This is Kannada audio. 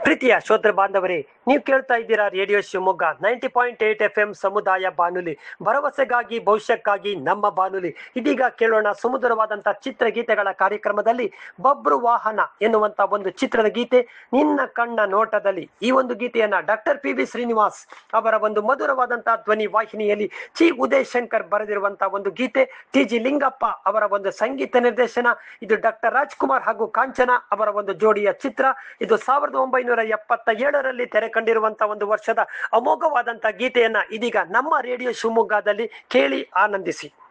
ಪ್ರೀತಿಯ ಶ್ರೋತೃ ಬಾಂಧವರೇ ನೀವು ಕೇಳ್ತಾ ಇದ್ದೀರಾ radio Shivamogga ninety point eight F M ಸಮುದಾಯ ಬಾನುಲಿ ಭರವಸೆಗಾಗಿ ಭವಿಷ್ಯಕ್ಕಾಗಿ ನಮ್ಮ ಬಾನುಲಿ ಇದೀಗ ಕೇಳೋಣ ಸುಮಧುರವಾದಂತಹ ಚಿತ್ರಗೀತೆಗಳ ಕಾರ್ಯಕ್ರಮದಲ್ಲಿ ಬಬ್ರು ವಾಹನ ಎನ್ನುವಂತ ಒಂದು ಚಿತ್ರದ ಗೀತೆ ನಿನ್ನ ಕಣ್ಣ ನೋಟದಲ್ಲಿ ಈ ಒಂದು ಗೀತೆಯನ್ನ ಡಾಕ್ಟರ್ ಪಿ ವಿ ಶ್ರೀನಿವಾಸ್ ಅವರ ಒಂದು ಮಧುರವಾದಂತಹ ಧ್ವನಿ ವಾಹಿನಿಯಲ್ಲಿ ಚಿ ಉದಯ್ ಶಂಕರ್ ಬರೆದಿರುವಂತಹ ಒಂದು ಗೀತೆ ಟಿ ಜಿ ಲಿಂಗಪ್ಪ ಅವರ ಒಂದು ಸಂಗೀತ ನಿರ್ದೇಶನ ಇದು ಡಾಕ್ಟರ್ ರಾಜ್ಕುಮಾರ್ ಹಾಗೂ ಕಾಂಚನ ಅವರ ಒಂದು ಜೋಡಿಯ ಚಿತ್ರ ಇದು ಸಾವಿರದ ಒಂಬೈನೂರ ಎಪ್ಪತ್ತ ಏಳರಲ್ಲಿ ತೆರೆ ಕಂಡಿರುವಂತಹ ಒಂದು ವರ್ಷದ ಅಮೋಘವಾದಂತಹ ಗೀತೆಯನ್ನ ಇದೀಗ ನಮ್ಮ ರೇಡಿಯೋ ಶಿವಮೊಗ್ಗದಲ್ಲಿ ಕೇಳಿ ಆನಂದಿಸಿ